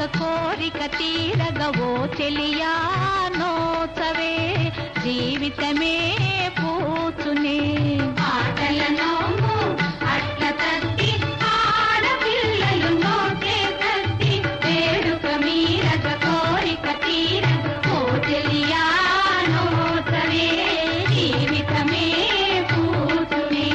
కోరిక తీరగవో చెలియా నోచవే జీవితమే పూచునే ఆటల నోము అట్ల తట్టి ఆడపిల్లలు నోటే తట్టి వేడుక మీరగ కోరిక తీరగ ఓ తెలియా నోటవే జీవితమే పూతునే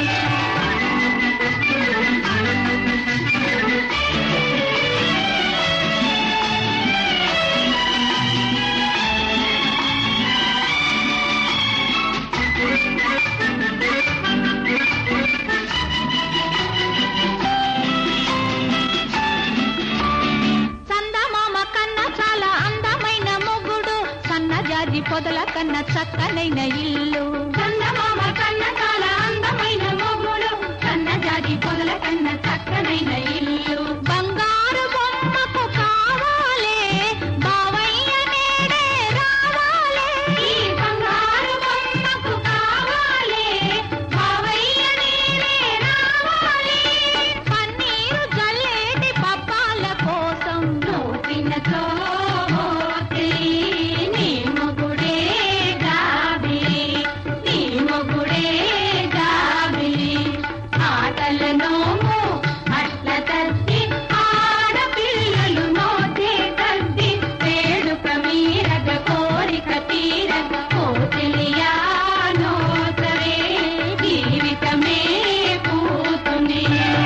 చందమామ కన్నా చాలా అందమైన మొగుడు సన్నజాజి పొదల కన్నా చక్కనైన ఇల్లు చందమామ కన్న చాలా అందమైన మొగుడు కన్న జాతి పొదల కన్న చక్కనైన ఇల్లు బంగారు బొమ్మకు కావాలే బావయ్య నేడే రావాలే ఈ బంగారు బొమ్మకు కావాలే బావయ్య నీవే రావాలి పన్నీరు జల్లేటి పప్పాల కోసం నోటినతో మోతిలి నీ మొగుడే గాబిలి నీ మొగుడే గాబిలి ఆటల నోము అట్ల తద్ది ఆడపిల్లలు నోటే తద్ది వేడుక మీరగ కోరిక తీరగ కోతిలియా నోతవే జీవితమే పూతునే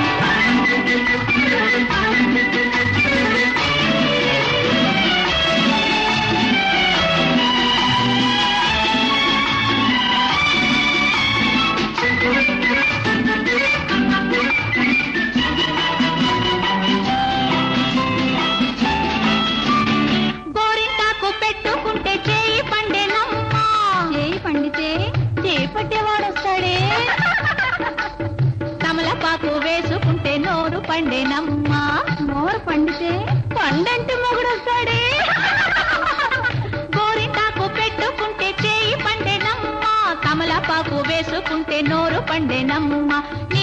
గోరింటాకు పెట్టుకుంటే చేయి పండేనమ్మా చేయి పండితే చేయి పట్టేవాడు వస్తాడే తమలపాకు వేసుకుంటే నోరు పండేనమ్మా మోర పండితే పండంటి మొగుడు వస్తాడే గోరింటాకు పెట్టుకుంటే చేయి పండేనమ్మా తమలపాకు వేసుకుంటే నోరు పండేనమ్మా